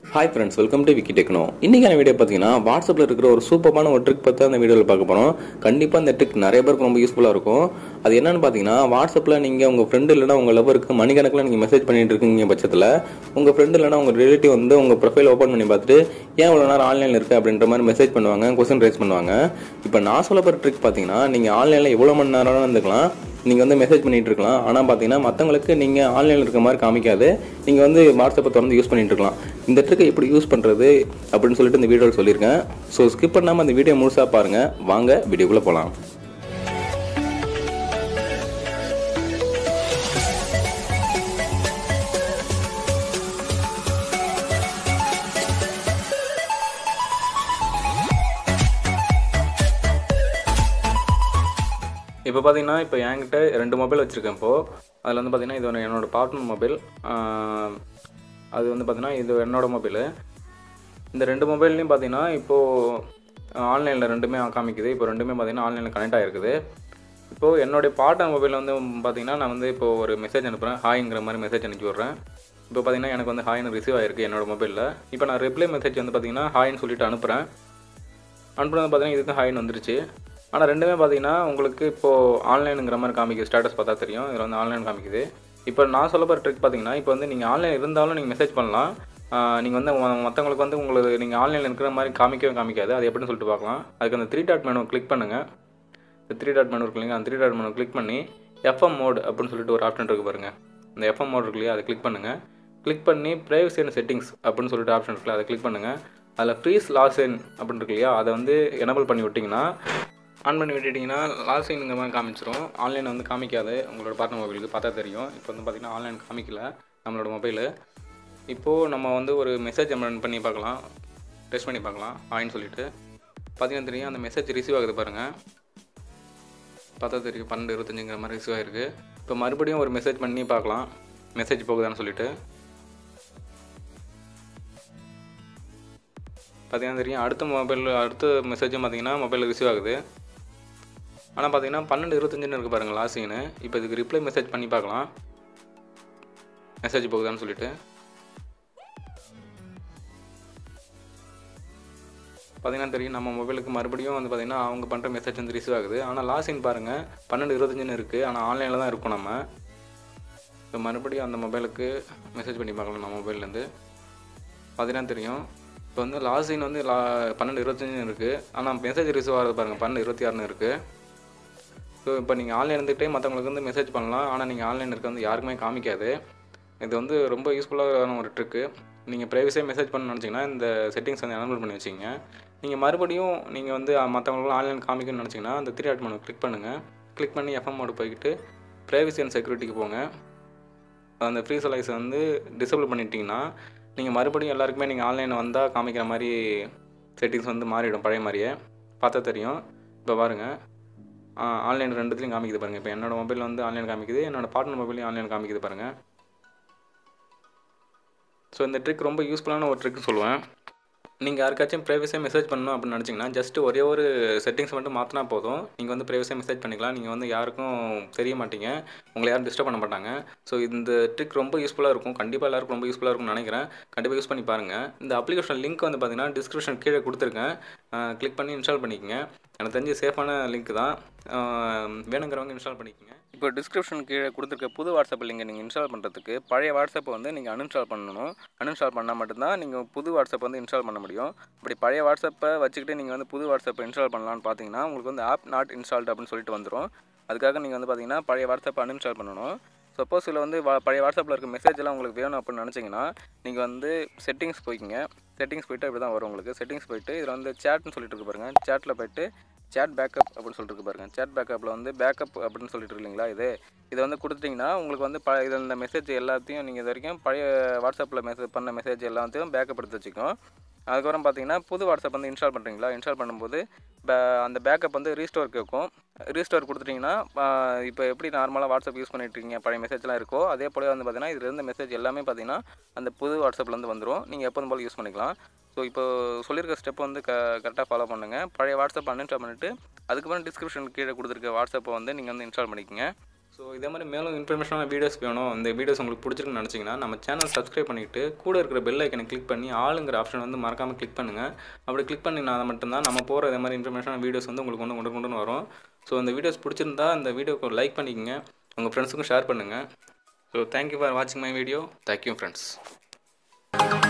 hi friends welcome to Vicky techno இன்னைக்கான video பார்த்தீங்கன்னா வாட்ஸ்அப்பில் இருக்கிற ஒரு சூப்பரான ஒரு ட்ரிக் பற்றி அந்த வீடியோவில் பார்க்க போகிறோம் கண்டிப்பாக இந்த ட்ரிக் நிறைய பேருக்கு ரொம்ப யூஸ்ஃபுல்லாக இருக்கும் அது என்னன்னு பார்த்தீங்கன்னா வாட்ஸ்அப்பில் நீங்கள் உங்கள் ஃப்ரெண்டு இல்லைனா உங்கள் லவருக்கு மணிக்கணக்கில் நீங்கள் மெசேஜ் பண்ணிட்டு இருக்கீங்க பட்சத்தில் உங்கள் ஃப்ரெண்டு இல்லைனா உங்கள் ரிலேட்டிவ் வந்து உங்கள் ப்ரொஃபைல் ஓப்பன் பண்ணி பார்த்துட்டு ஏன் இவ்வளோ நேரம் ஆன்லைனில் இருக்கு அப்படின்ற மாதிரி மெசேஜ் பண்ணுவாங்க கொஸ்டின் ரைஸ் பண்ணுவாங்க இப்போ நான் சொல்ல போகிற ட்ரிக் பார்த்தீங்கன்னா நீங்கள் ஆன்லைனில் எவ்வளோ மணி நேரம் இருந்துக்கலாம் நீங்கள் வந்து மெசேஜ் பண்ணிட்டு இருக்கலாம் ஆனால் பார்த்தீங்கன்னா மற்றவங்களுக்கு நீங்கள் ஆன்லைனில் இருக்க மாதிரி காமிக்காது நீங்கள் வந்து வாட்ஸ்அப்பை தொடர்ந்து யூஸ் பண்ணிட்டு இருக்கலாம் இந்த ட்ரிக்கை எப்படி யூஸ் பண்ணுறது அப்படின்னு சொல்லிட்டு இந்த வீடியோவில் சொல்லியிருக்கேன் ஸோ ஸ்கிப் பண்ணாமல் அந்த வீடியோ முழுசாக பாருங்கள் வாங்க வீடியோக்குள்ளே போகலாம் இப்போ பார்த்தீங்கன்னா இப்போ என்கிட்ட ரெண்டு மொபைல் வச்சுருக்கேன் இப்போது அதில் வந்து பார்த்தீங்கன்னா இது ஒரு என்னோடய பார்ட்னர் மொபைல் அது வந்து பார்த்தீங்கன்னா இது என்னோடய மொபைலு இந்த ரெண்டு மொபைல்லையும் பார்த்தீங்கன்னா இப்போது ஆன்லைனில் ரெண்டுமே காமிக்குது இப்போ ரெண்டுமே பார்த்தீங்கன்னா ஆன்லைனில் கனெக்ட் ஆகிருக்குது இப்போது என்னுடைய பார்ட்னர் மொபைலில் வந்து பார்த்தீங்கன்னா நான் வந்து இப்போ ஒரு மெசேஜ் அனுப்புகிறேன் ஹாய்ங்கிற மாதிரி மெசேஜ் அனுப்பி விட்றேன் இப்போ பார்த்தீங்கன்னா எனக்கு வந்து ஹாய்னு ரிசீவ் ஆகிருக்கு என்னோடய மொபைலில் இப்போ நான் ரிப்ளை மெசேஜ் வந்து பார்த்தீங்கன்னா ஹாய்னு சொல்லிட்டு அனுப்புகிறேன் அனுப்புறது பார்த்தீங்கன்னா இதுக்கும் ஹாய்னு வந்துருச்சு ஆனால் ரெண்டுமே பார்த்தீங்கன்னா உங்களுக்கு இப்போது ஆன்லைனுங்கிற மாதிரி காமிக்குது ஸ்டேட்டஸ் பார்த்தா தெரியும் இதில் வந்து ஆன்லைன் காமிக்குது இப்போ நான் சொல்ல போகிற ட்ரிக் பார்த்தீங்கன்னா இப்போ வந்து நீங்கள் ஆன்லைன் இருந்தாலும் நீங்கள் மெசேஜ் பண்ணலாம் நீங்கள் வந்து ம- மற்றவங்களுக்கு வந்து உங்களுக்கு நீங்கள் ஆன்லைனில் இருக்கிற மாதிரி காமிக்கவே காமிக்காது அது எப்படின்னு சொல்லிட்டு பார்க்கலாம் அதுக்கு அந்த த்ரீ டாட் மெனு கிளிக் பண்ணுங்கள் இந்த த்ரீ டாட் மெனு இருக்கு இல்லைங்க அந்த த்ரீ டாட் மெனு கிளிக் பண்ணி எஃப்எம் மோட் அப்படின்னு சொல்லிட்டு ஒரு ஆப்ஷன் இருக்கு பாருங்க இந்த எஃப்எம் மோட் இருக்கு இல்லையா அதை கிளிக் பண்ணுங்கள் கிளிக் பண்ணி ப்ரைவசி அண்ட் செட்டிங்ஸ் அப்படின்னு சொல்லிட்டு ஆப்ஷன் இருக்குல்ல அதை கிளிக் பண்ணுங்கள் அதில் ஃப்ரீஸ் லாஸ்இன் அப்படின்னு இருக்கு இல்லையா அதை வந்து எனபிள் பண்ணி விட்டிங்கன்னா ஆன் பண்ணி விட்டுட்டிங்கன்னா லாஸ்இன்ங்கிற மாதிரி காமிச்சிரும் ஆன்லைன் வந்து காமிக்காது உங்களோட பார்ட்னர் மொபைலுக்கு பார்த்தா தெரியும் இப்போ வந்து பார்த்திங்கன்னா ஆன்லைன் காமிக்கல நம்மளோட மொபைலு இப்போது நம்ம வந்து ஒரு மெசேஜ் ரன் பண்ணி பார்க்கலாம் டெஸ்ட் பண்ணி பார்க்கலாம் ஆயின்னு சொல்லிட்டு பார்த்தீங்கன்னா தெரியும் அந்த மெசேஜ் ரிசீவ் ஆகுது பாருங்கள் பார்த்தா தெரியும் பன்னெண்டு இருபத்தஞ்சுங்கிற மாதிரி ரிசீவ் ஆயிருக்கு இப்போ மறுபடியும் ஒரு மெசேஜ் பண்ணி பார்க்கலாம் மெசேஜ் போகுதான்னு சொல்லிட்டு பார்த்தீங்கன்னா தெரியும் அடுத்த மொபைல் அடுத்த மெசேஜும் பார்த்தீங்கன்னா மொபைலில் ரிசீவ் ஆகுது ஆனால் பார்த்தீங்கன்னா பன்னெண்டு இருபத்தஞ்சுன்னு இருக்குது பாருங்கள் லாஸ்டின்னு இப்போ இதுக்கு ரிப்ளை மெசேஜ் பண்ணி பார்க்கலாம் மெசேஜ் போகுதான்னு சொல்லிட்டு பார்த்தீங்கன்னா தெரியும் நம்ம மொபைலுக்கு மறுபடியும் வந்து பார்த்தீங்கன்னா அவங்க பண்ணுற மெசேஜ் வந்து ரிசீவ் ஆகுது ஆனால் லாஸ்இன் பாருங்கள் பன்னெண்டு இருபத்தஞ்சுன்னு இருக்குது ஆனால் ஆன்லைனில் தான் இருக்கும் நம்ம இப்போ மறுபடியும் அந்த மொபைலுக்கு மெசேஜ் பண்ணி பார்க்கலாம் நம்ம மொபைல்லேருந்து பார்த்தீங்கன்னா தெரியும் இப்போ வந்து லாஸ்இன் வந்து லா பன்னெண்டு இருபத்தஞ்சுன்னு இருக்குது ஆனால் மெசேஜ் ரிசீவ் ஆகிறது பாருங்கள் பன்னெண்டு இருபத்தி ஆறுன்னு இருக்குது ஸோ இப்போ நீங்கள் ஆன்லைன் இருந்துகிட்டே மற்றவங்களுக்கு வந்து மெசேஜ் பண்ணலாம் ஆனால் நீங்கள் ஆன்லைன் இருக்க வந்து யாருக்குமே காமிக்காது இது வந்து ரொம்ப யூஸ்ஃபுல்லான ஒரு ட்ரிக்கு நீங்கள் ப்ரைவசியாக மெசேஜ் பண்ணணும்னு நினச்சிங்கன்னா இந்த செட்டிங்ஸ் வந்து எனபிள் பண்ணி வச்சிங்க நீங்கள் மறுபடியும் நீங்கள் வந்து மற்றவங்களுக்கும் ஆன்லைன் காமிக்கணும்னு நினச்சிங்கன்னா அந்த த்ரீ டாட் மனு கிளிக் பண்ணுங்கள் கிளிக் பண்ணி எஃப்எம் மோடு போய்கிட்டு ப்ரைவசி அண்ட் செக்யூரிட்டிக்கு போங்க அந்த ஃப்ரீ சலைஸை வந்து டிசபிள் பண்ணிட்டீங்கன்னா நீங்கள் மறுபடியும் எல்லாருக்குமே நீங்கள் ஆன்லைனில் வந்தால் காமிக்கிற மாதிரி செட்டிங்ஸ் வந்து மாறிடும் பழைய மாதிரியே பார்த்தா தெரியும் இப்போ பாருங்கள் ஆன்லைன் ரெண்டுத்துலையும் காமிக்குது பாருங்கள் இப்போ என்னோட மொபைலில் வந்து ஆன்லைன் காமிக்குது என்னோட பார்ட்னர் மொபைலையும் ஆன்லைன் காமிக்குது பாருங்கள் ஸோ இந்த ட்ரிக் ரொம்ப யூஸ்ஃபுல்லான ஒரு ட்ரிக்னு சொல்லுவேன் நீங்கள் யாருக்காச்சும் ப்ரைவசியாக மெசேஜ் பண்ணணும் அப்படின்னு நினச்சிங்கன்னா ஜஸ்ட் ஒரே ஒரு செட்டிங்ஸ் மட்டும் மாற்றினா போதும் நீங்கள் வந்து ப்ரைவசியாக மெசேஜ் பண்ணிக்கலாம் நீங்கள் வந்து யாருக்கும் தெரிய மாட்டீங்க உங்களை யாரும் டிஸ்டர்ப் பண்ண மாட்டாங்க ஸோ இந்த ட்ரிக் ரொம்ப யூஸ்ஃபுல்லாக இருக்கும் கண்டிப்பாக எல்லாருக்கும் ரொம்ப யூஸ்ஃபுல்லாக இருக்கும்னு நினைக்கிறேன் கண்டிப்பாக யூஸ் பண்ணி பாருங்கள் இந்த அப்ளிகேஷன் லிங்க் வந்து பார்த்தீங்கன்னா டிஸ்கிரிப்ஷன் கீழே கொடுத்துருக்கேன் கிளிக் பண்ணி இன்ஸ்டால் பண்ணிக்கோங்க எனக்கு தெரிஞ்ச சேஃபான லிங்க் தான் ஆஹ் வேணுங்கிறவங்க இன்ஸ்டால் பண்ணிக்கோங்க இப்போ டிஸ்கிரிப்ஷன் கீழே கொடுத்துருக்க புது வாட்ஸ்அப் லிங்கை நீங்கள் இன்ஸ்டால் பண்ணுறதுக்கு பழைய வாட்ஸ்அப்பை வந்து நீங்கள் அன்இன்ஸ்டால் பண்ணணும் அன்இன்ஸ்டால் பண்ணால் மட்டும்தான் நீங்கள் புது வாட்ஸ்அப் வந்து இன்ஸ்டால் பண்ண முடியும் அப்படி பழைய வாட்ஸ்அப்பை வச்சுக்கிட்டு நீங்கள் வந்து புது வாட்ஸ்அப்பை இன்ஸ்டால் பண்ணலான்னு பார்த்தீங்கன்னா உங்களுக்கு வந்து ஆப் நாட் இன்ஸ்டால்டு அப்படின்னு சொல்லிட்டு வந்துடும் அதுக்காக நீங்கள் வந்து பார்த்தீங்கன்னா பழைய வாட்ஸ்அப்பை அன்இன்ஸ்டால் பண்ணணும் சப்போஸ் இதில் வந்து வா- பழைய வாட்ஸ்அப்பில் இருக்க மெசேஜ் எல்லாம் உங்களுக்கு வேணும் அப்படின்னு நினச்சிங்கன்னா நீங்கள் வந்து செட்டிங்ஸ் போய்க்கிங்க செட்டிங்ஸ் போயிட்டு அப்படி தான் வரும் உங்களுக்கு செட்டிங்ஸ் போயிட்டு இதில் வந்து சேட்னு சொல்லிட்டு இருக்கு பாருங்கள் சேட்டில் போயிட்டு சேட் பேக்கப் அப்படின்னு சொல்லிட்டு இருக்கு பாருங்க சேட் பேக்கப்பில் வந்து பேக்கப் அப்படின்னு சொல்லிட்டு இருக்கு இல்லைங்களா இது இதை வந்து கொடுத்துட்டிங்கன்னா உங்களுக்கு வந்து ப இதில் இந்த மெசேஜ் எல்லாத்தையும் நீங்கள் இது வரைக்கும் பழைய வாட்ஸ்அப்பில் மெசேஜ் பண்ண மெசேஜ் எல்லாத்தையும் பேக்கப் எடுத்து வச்சுக்கும் அதுக்கப்புறம் பார்த்தீங்கன்னா புது வாட்ஸ்அப் வந்து இன்ஸ்டால் பண்ணுறீங்களா இன்ஸ்டால் பண்ணும்போது பே- அந்த பேக்கப் வந்து ரீஸ்டோர் கேட்கும் ரீஸ்டோர் கொடுத்துட்டிங்கன்னா இப்போ எப்படி நார்மலாக வாட்ஸ்அப் யூஸ் பண்ணிட்டு இருக்கீங்க பழைய மெசேஜ்லாம் இருக்கோ அதே போல வந்து பார்த்தீங்கன்னா இதில் இருந்த மெசேஜ் எல்லாமே பார்த்தீங்கன்னா அந்த புது வாட்ஸ்அப்லேருந்து வந்துடும் நீங்கள் எப்போதும் போல் யூஸ் பண்ணிக்கலாம் ஸோ இப்போ சொல்லியிருக்க ஸ்டெப் வந்து க கரெக்டாக ஃபாலோ பண்ணுங்கள் பழைய வாட்ஸ்அப் அன்இன்ஸ்டால் பண்ணிவிட்டு அதுக்கப்புறம் டிஸ்கிரிப்ஷன் கீழே கொடுத்துருக்க வாட்ஸ்அப்பை வந்து நீங்கள் வந்து இன்ஸ்டால் பண்ணிக்கோங்க ஸோ இதே மாதிரி மேலும் இன்ஃபர்மேஷனான வீடியோஸ் வேணும் இந்த வீடியோஸ் உங்களுக்கு பிடிச்சிருக்குன்னு நினச்சிங்கன்னா நம்ம சேனல் சப்ஸ்கிரைப் பண்ணிவிட்டு கூட இருக்கிற பெல் ஐக்கனை கிளிக் பண்ணி ஆளுங்கிற ஆப்ஷன் வந்து மறக்காமல் கிளிக் பண்ணுங்கள் அப்படி கிளிக் பண்ணினா மட்டும்தான் நம்ம போகிற இதே மாதிரி இன்ஃபர்மேஷனான வீடியோஸ் வந்து உங்களுக்கு வந்து கொண்டு கொண்டு வரும் ஸோ இந்த வீடியோஸ் பிடிச்சிருந்தா இந்த வீடியோக்கு லைக் பண்ணிக்கங்க உங்கள் ஃப்ரெண்ட்ஸுக்கும் ஷேர் பண்ணுங்கள் ஸோ தேங்க்யூ ஃபார் வாட்சிங் மை வீடியோ தேங்க்யூ ஃப்ரெண்ட்ஸ்